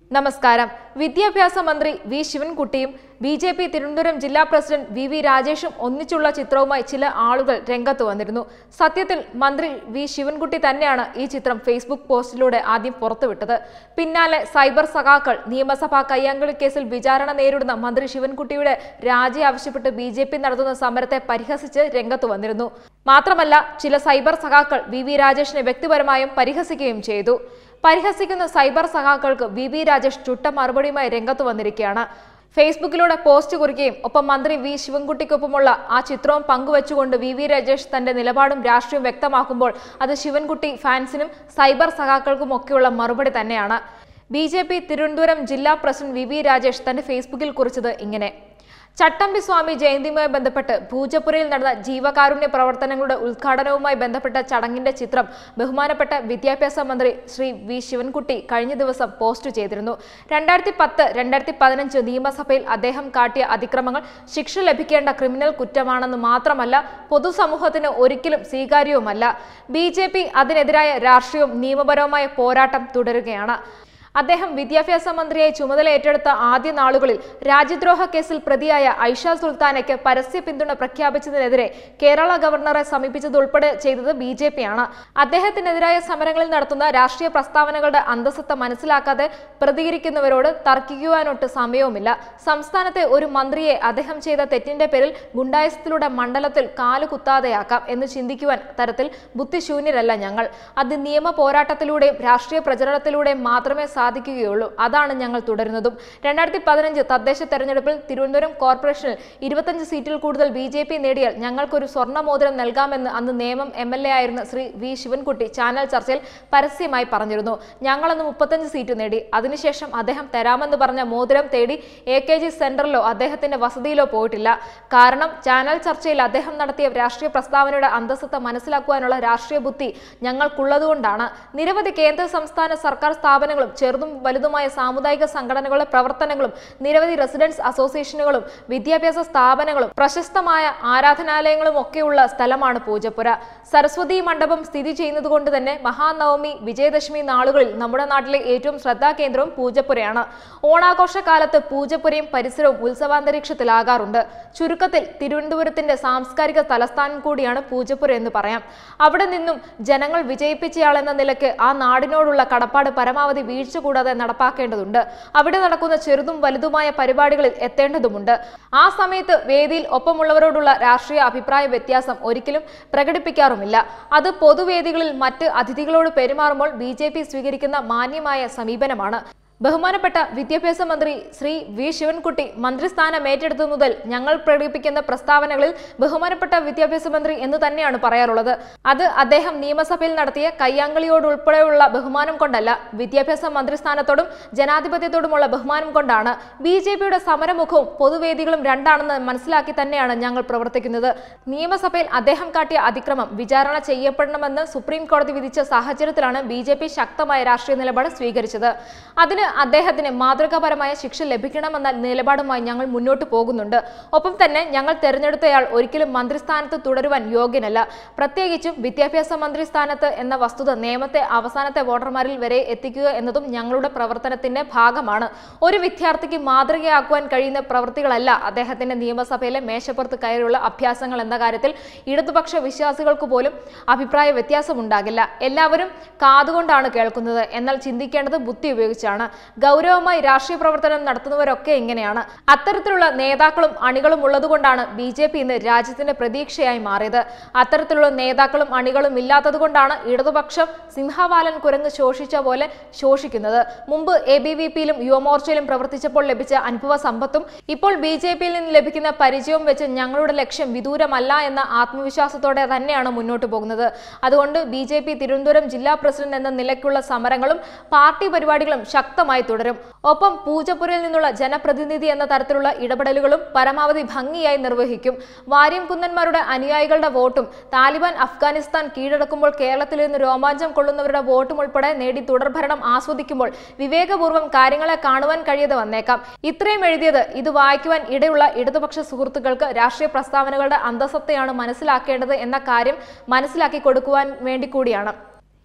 നമസ്കാരം വിദ്യാഭ്യാസ മന്ത്രി വി ശിവൻകുട്ടിയും ബി ജെ പി തിരുവനന്തപുരം ജില്ലാ പ്രസിഡന്റ് വി വി രാജേഷും ഒന്നിച്ചുള്ള ചിത്രവുമായി ചില ആളുകൾ രംഗത്ത് വന്നിരുന്നു സത്യത്തിൽ മന്ത്രി വി ശിവൻകുട്ടി തന്നെയാണ് ഈ ചിത്രം ഫേസ്ബുക്ക് പോസ്റ്റിലൂടെ ആദ്യം പുറത്തുവിട്ടത് പിന്നാലെ സൈബർ സഖാക്കൾ നിയമസഭാ കയ്യാങ്കളി കേസിൽ വിചാരണ നേരിടുന്ന മന്ത്രി ശിവൻകുട്ടിയുടെ രാജി ആവശ്യപ്പെട്ട് ബി ജെ പി നടത്തുന്ന സമരത്തെ പരിഹസിച്ച് രംഗത്ത് വന്നിരുന്നു മാത്രമല്ല ചില സൈബർ സഖാക്കൾ വി വി രാജേഷിനെ വ്യക്തിപരമായും പരിഹസിക്കുകയും ചെയ്തു പരിഹസിക്കുന്ന സൈബർ സഖാക്കൾക്ക് വി വി രാജേഷ് ചുട്ട മറുപടിയുമായി രംഗത്ത് വന്നിരിക്കുകയാണ് ഫേസ്ബുക്കിലൂടെ പോസ്റ്റ് കുറിക്കുകയും ഒപ്പം മന്ത്രി വി ശിവൻകുട്ടിക്കൊപ്പമുള്ള ആ ചിത്രവും പങ്കുവച്ചുകൊണ്ട് വി വി രാജേഷ് തന്റെ നിലപാടും രാഷ്ട്രീയവും വ്യക്തമാക്കുമ്പോൾ അത് ശിവൻകുട്ടി ഫാൻസിനും സൈബർ സഖാക്കൾക്കും ഒക്കെയുള്ള മറുപടി തന്നെയാണ് ബി ജെ പി തിരുവനന്തപുരം ജില്ലാ പ്രസിഡന്റ് വി വി രാജേഷ് തന്റെ ഫേസ്ബുക്കിൽ കുറിച്ചത് ഇങ്ങനെ ചട്ടമ്പി സ്വാമി ജയന്തിയുമായി ബന്ധപ്പെട്ട് പൂജപ്പുരയിൽ നടന്ന ജീവകാരുണ്യ പ്രവർത്തനങ്ങളുടെ ഉദ്ഘാടനവുമായി ബന്ധപ്പെട്ട ചടങ്ങിന്റെ ചിത്രം ബഹുമാനപ്പെട്ട വിദ്യാഭ്യാസ മന്ത്രി ശ്രീ വി ശിവൻകുട്ടി കഴിഞ്ഞ ദിവസം പോസ്റ്റ് ചെയ്തിരുന്നു രണ്ടായിരത്തി പത്ത് രണ്ടായിരത്തി പതിനഞ്ച് നിയമസഭയിൽ അദ്ദേഹം കാട്ടിയ അതിക്രമങ്ങൾ ശിക്ഷ ലഭിക്കേണ്ട ക്രിമിനൽ കുറ്റമാണെന്ന് മാത്രമല്ല പൊതുസമൂഹത്തിന് ഒരിക്കലും സ്വീകാര്യവുമല്ല ബി അതിനെതിരായ രാഷ്ട്രീയവും നിയമപരവുമായ പോരാട്ടം തുടരുകയാണ് അദ്ദേഹം വിദ്യാഭ്യാസ മന്ത്രിയായി ചുമതല ഏറ്റെടുത്ത ആദ്യ നാളുകളിൽ രാജ്യദ്രോഹ കേസിൽ പ്രതിയായ ഐഷ സുൽത്താനയ്ക്ക് പരസ്യ പിന്തുണ പ്രഖ്യാപിച്ചതിനെതിരെ കേരള ഗവർണറെ സമീപിച്ചതുൾപ്പെടെ ചെയ്തത് ബി ജെ പിയാണ് അദ്ദേഹത്തിനെതിരായ സമരങ്ങളിൽ നടത്തുന്ന രാഷ്ട്രീയ പ്രസ്താവനകളുടെ അന്തസത്ത മനസ്സിലാക്കാതെ പ്രതികരിക്കുന്നവരോട് തർക്കിക്കുവാനൊട്ട് സമയവുമില്ല സംസ്ഥാനത്തെ ഒരു മന്ത്രിയെ അദ്ദേഹം ചെയ്ത തെറ്റിന്റെ പേരിൽ ഗുണ്ടായസത്തിലൂടെ മണ്ഡലത്തിൽ കാലു കുത്താതെയാക്കാം എന്ന് ചിന്തിക്കുവാൻ തരത്തിൽ ബുദ്ധിശൂന്യരല്ല ഞങ്ങൾ അത് നിയമ പോരാട്ടത്തിലൂടെയും രാഷ്ട്രീയ പ്രചരണത്തിലൂടെയും മാത്രമേ സാധിക്കുകയുള്ളൂ അതാണ് ഞങ്ങൾ തുടരുന്നതും രണ്ടായിരത്തി പതിനഞ്ച് തദ്ദേശ തെരഞ്ഞെടുപ്പിൽ തിരുവനന്തപുരം കോർപ്പറേഷനിൽ ഇരുപത്തഞ്ച് സീറ്റിൽ കൂടുതൽ ബി ജെ പി നേടിയാൽ ഞങ്ങൾക്കൊരു സ്വർണ്ണ മോതിരം നൽകാമെന്ന് അന്ന് നിയമം എം എൽ എ ആയിരുന്ന ശ്രീ വി ശിവൻകുട്ടി ചാനൽ ചർച്ചയിൽ പരസ്യമായി പറഞ്ഞിരുന്നു ഞങ്ങളന്ന് മുപ്പത്തഞ്ച് സീറ്റ് നേടി അതിനുശേഷം അദ്ദേഹം തരാമെന്ന് പറഞ്ഞ മോതിരം തേടി എ കെ ജി സെന്ററിലോ അദ്ദേഹത്തിന്റെ വസതിയിലോ പോയിട്ടില്ല കാരണം ചാനൽ ചർച്ചയിൽ അദ്ദേഹം നടത്തിയ രാഷ്ട്രീയ പ്രസ്താവനയുടെ അന്തസ്സത്ത മനസ്സിലാക്കുവാനുള്ള രാഷ്ട്രീയ ബുദ്ധി ഞങ്ങൾക്കുള്ളതുകൊണ്ടാണ് നിരവധി കേന്ദ്ര സംസ്ഥാന സർക്കാർ സ്ഥാപനങ്ങളും ചെറുതും വലുതുമായ സാമുദായിക സംഘടനകളുടെ പ്രവർത്തനങ്ങളും നിരവധി റെസിഡൻസ് അസോസിയേഷനുകളും വിദ്യാഭ്യാസ സ്ഥാപനങ്ങളും പ്രശസ്തമായ ആരാധനാലയങ്ങളും ഒക്കെയുള്ള സ്ഥലമാണ് പൂജപ്പുര സരസ്വതി മണ്ഡപം സ്ഥിതി ചെയ്യുന്നത് കൊണ്ട് തന്നെ മഹാനവമി വിജയദശമി നാളുകളിൽ നമ്മുടെ നാട്ടിലെ ഏറ്റവും ശ്രദ്ധാകേന്ദ്രവും പൂജപ്പുരയാണ് ഓണാഘോഷ കാലത്ത് പൂജപ്പുരയും പരിസരവും ഉത്സവാന്തരീക്ഷത്തിലാകാറുണ്ട് ചുരുക്കത്തിൽ തിരുവനന്തപുരത്തിന്റെ സാംസ്കാരിക തലസ്ഥാനം കൂടിയാണ് പൂജപ്പുര എന്ന് പറയാം അവിടെ നിന്നും ജനങ്ങൾ വിജയിപ്പിച്ചയാളെന്ന നിലയ്ക്ക് ആ നാടിനോടുള്ള കടപ്പാട് പരമാവധി വീഴ്ച കൂടാതെ നടപ്പാക്കേണ്ടതുണ്ട് അവിടെ നടക്കുന്ന ചെറുതും വലുതുമായ പരിപാടികളിൽ എത്തേണ്ടതുമുണ്ട് ആ സമയത്ത് വേദിയിൽ ഒപ്പമുള്ളവരോടുള്ള രാഷ്ട്രീയ അഭിപ്രായ വ്യത്യാസം ഒരിക്കലും പ്രകടിപ്പിക്കാറുമില്ല അത് പൊതുവേദികളിൽ മറ്റ് അതിഥികളോട് പെരുമാറുമ്പോൾ ബി സ്വീകരിക്കുന്ന മാന്യമായ സമീപനമാണ് ബഹുമാനപ്പെട്ട വിദ്യാഭ്യാസ മന്ത്രി ശ്രീ വി ശിവൻകുട്ടി മന്ത്രിസ്ഥാനം ഏറ്റെടുത്തു മുതൽ ഞങ്ങൾ പ്രകടിപ്പിക്കുന്ന പ്രസ്താവനകളിൽ ബഹുമാനപ്പെട്ട വിദ്യാഭ്യാസ മന്ത്രി എന്ന് തന്നെയാണ് പറയാറുള്ളത് അത് അദ്ദേഹം നിയമസഭയിൽ നടത്തിയ കയ്യാങ്കളിയോടുൾപ്പെടെയുള്ള ബഹുമാനം കൊണ്ടല്ല വിദ്യാഭ്യാസ മന്ത്രിസ്ഥാനത്തോടും ജനാധിപത്യത്തോടുമുള്ള ബഹുമാനം കൊണ്ടാണ് ബി ജെ പിയുടെ സമരമുഖവും പൊതുവേദികളും രണ്ടാണെന്ന് മനസ്സിലാക്കി തന്നെയാണ് ഞങ്ങൾ പ്രവർത്തിക്കുന്നത് നിയമസഭയിൽ അദ്ദേഹം കാട്ടിയ അതിക്രമം വിചാരണ ചെയ്യപ്പെടണമെന്ന് സുപ്രീം കോടതി വിധിച്ച സാഹചര്യത്തിലാണ് ബി ജെ പി ശക്തമായ രാഷ്ട്രീയ നിലപാട് സ്വീകരിച്ചത് അതിന് അദ്ദേഹത്തിന് മാതൃകാപരമായ ശിക്ഷ ലഭിക്കണമെന്ന നിലപാടുമായി ഞങ്ങൾ മുന്നോട്ട് പോകുന്നുണ്ട് ഒപ്പം തന്നെ ഞങ്ങൾ തെരഞ്ഞെടുത്തയാൾ ഒരിക്കലും മന്ത്രിസ്ഥാനത്ത് തുടരുവാൻ യോഗ്യനല്ല പ്രത്യേകിച്ചും വിദ്യാഭ്യാസ മന്ത്രി സ്ഥാനത്ത് എന്ന വസ്തുത നിയമത്തെ അവസാനത്തെ വോട്ടർമാരിൽ വരെ എത്തിക്കുക എന്നതും ഞങ്ങളുടെ പ്രവർത്തനത്തിന്റെ ഭാഗമാണ് ഒരു വിദ്യാർത്ഥിക്ക് മാതൃകയാക്കുവാൻ കഴിയുന്ന പ്രവൃത്തികളല്ല അദ്ദേഹത്തിന്റെ നിയമസഭയിലെ മേശപ്പുറത്ത് കയറിയുള്ള അഭ്യാസങ്ങൾ എന്ന കാര്യത്തിൽ ഇടതുപക്ഷ വിശ്വാസികൾക്ക് പോലും അഭിപ്രായ വ്യത്യാസമുണ്ടാകില്ല എല്ലാവരും കാതുകൊണ്ടാണ് കേൾക്കുന്നത് എന്നാൽ ചിന്തിക്കേണ്ടത് ബുദ്ധി ഉപയോഗിച്ചാണ് ഗൗരവമായി രാഷ്ട്രീയ പ്രവർത്തനം നടത്തുന്നവരൊക്കെ ഇങ്ങനെയാണ് അത്തരത്തിലുള്ള നേതാക്കളും അണികളും ഉള്ളതുകൊണ്ടാണ് ബി ജെ പി ഇന്ന് രാജ്യത്തിന്റെ പ്രതീക്ഷയായി മാറിയത് അത്തരത്തിലുള്ള നേതാക്കളും അണികളും ഇല്ലാത്തതുകൊണ്ടാണ് ഇടതുപക്ഷം സിംഹവാലൻ കുരങ്ങ് ശോഷിച്ച പോലെ ശോഷിക്കുന്നത് മുമ്പ് എ ബി വി പിയിലും യുവമോർച്ചയിലും പ്രവർത്തിച്ചപ്പോൾ ലഭിച്ച അനുഭവ സമ്പത്തും ഇപ്പോൾ ബി ജെ പിയിൽ നിന്ന് ലഭിക്കുന്ന പരിചയവും വെച്ച് ഞങ്ങളുടെ ലക്ഷ്യം വിദൂരമല്ല എന്ന ആത്മവിശ്വാസത്തോടെ തന്നെയാണ് മുന്നോട്ട് പോകുന്നത് അതുകൊണ്ട് ബി ജെ പി തിരുവനന്തപുരം ജില്ലാ പ്രസിഡന്റ് എന്ന നിലയ്ക്കുള്ള സമരങ്ങളും പാർട്ടി പരിപാടികളും ശക്തമായി തുടരും ഒപ്പം പൂജപ്പുരയിൽ നിന്നുള്ള ജനപ്രതിനിധി എന്ന തരത്തിലുള്ള ഇടപെടലുകളും പരമാവധി ഭംഗിയായി നിർവഹിക്കും വാര്യം കുന്നന്മാരുടെ അനുയായികളുടെ വോട്ടും താലിബാൻ അഫ്ഗാനിസ്ഥാൻ കീഴടക്കുമ്പോൾ കേരളത്തിൽ നിന്ന് രോമാഞ്ചം കൊള്ളുന്നവരുടെ വോട്ടും ഉൾപ്പെടെ നേടി തുടർഭരണം ആസ്വദിക്കുമ്പോൾ വിവേകപൂർവ്വം കാര്യങ്ങളെ കാണുവാൻ കഴിയാതെ വന്നേക്കാം ഇത്രയും എഴുതിയത് ഇത് വായിക്കുവാൻ ഇടയുള്ള ഇടതുപക്ഷ സുഹൃത്തുക്കൾക്ക് രാഷ്ട്രീയ പ്രസ്താവനകളുടെ അന്തസത്തയാണ് മനസ്സിലാക്കേണ്ടത് എന്ന കാര്യം മനസ്സിലാക്കി കൊടുക്കുവാൻ വേണ്ടി കൂടിയാണ്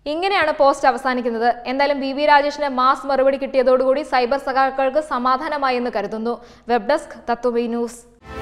ഇങ്ങനെയാണ് പോസ്റ്റ് അവസാനിക്കുന്നത് എന്തായാലും ബി വി രാജേഷിന് മാസ് മറുപടി കിട്ടിയതോടുകൂടി സൈബർ സഖാക്കൾക്ക് സമാധാനമായി എന്ന് കരുതുന്നു വെബ് ഡെസ്ക് തത്വമി ന്യൂസ്